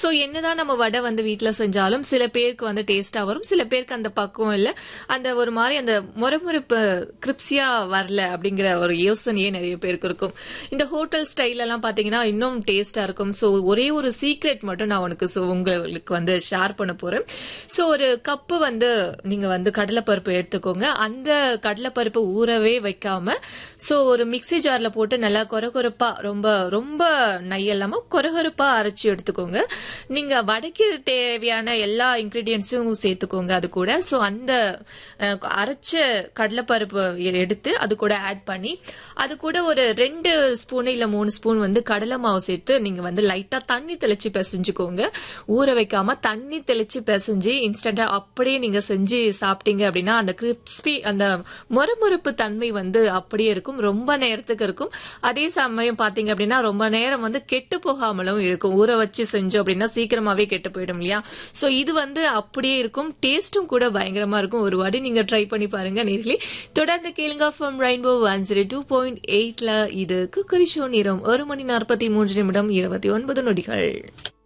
so என்னதான் நம்ம வடை வந்து வீட்ல செஞ்சாலும் சில பேருக்கு வந்து டேஸ்டா வரும் சில பேருக்கு அந்த பக்குவம் இல்ல அந்த ஒரு மாதிரி அந்த முறமுறுப்பு கிரிப்ஸியா வரல அப்படிங்கிற ஒரு யோசனையே நிறைய பேருக்கு இருக்கும் இந்த ஹோட்டல் ஸ்டைல் எல்லாம் பாத்தீங்கன்னா இன்னும் டேஸ்டா இருக்கும் சோ ஒரே ஒரு சீக்ரெட் மட்டும் நான் உனக்கு so உங்களுக்கு வந்து ஷேர் பண்ண போறேன் சோ ஒரு கப்பு வந்து நீங்க வந்து கடலைப்பருப்பு எடுத்துக்கோங்க அந்த கடலைப்பருப்பு ஊறவே வைக்காம சோ ஒரு மிக்ஸி ஜார்ல போட்டு நல்லா கொரகொரப்பா ரொம்ப ரொம்ப நையல்லாம கொரகொரப்பா அரைச்சு எடுத்துக்கோங்க நீங்க வடைக்கு தேவையான எல்லா இன்கிரீடியன்ஸும் சேர்த்துக்கோங்க அது கூட சோ அந்த அஹ், அரைச்ச கடலைப்பருப்பு எடுத்து அது கூட ஆட் பண்ணி அது கூட ஒரு ரெண்டு ஸ்பூன் இல்ல மூணு ஸ்பூன் வந்து கடலை மாவு சேர்த்து நீங்க வந்து லைட்டா தண்ணி தெளிச்சு பிசைஞ்சுக்கோங்க ஊற வைக்காம தண்ணி தெளிச்சு பிசைஞ்சு இன்ஸ்டன்டா அப்படியே நீங்க செஞ்சு சாப்பிட்டீங்க அப்படின்னா அந்த கிறிஸ்பி அந்த மொறுமொறுப்பு தன்மை வந்து அப்படியே இருக்கும் ரொம்ப நேரத்துக்கு இருக்கும் அதே சமயம் பாத்தீங்க அப்படின்னா ரொம்ப நேரம் வந்து கெட்டு போகாமலும் இருக்கும் ஊற வச்சு செஞ்சோம் அப்படின்னா சீக்கிரமாவே கெட்டு போயிடும் இல்லையா சோ இது வந்து அப்படியே இருக்கும் டேஸ்டும் கூட பயங்கரமா இருக்கும் ஒரு வாட்டி நீங்க ட்ரை பண்ணி பாருங்க நேர்களே தொடர்ந்து கேளுங்க from rainbow one zero two point எயிட்ல இது குக்கரி ஷோ நேரம் ஒரு மணி நாற்பத்தி மூன்று நிமிடம் இருபத்தி ஒன்பது நொடிகள்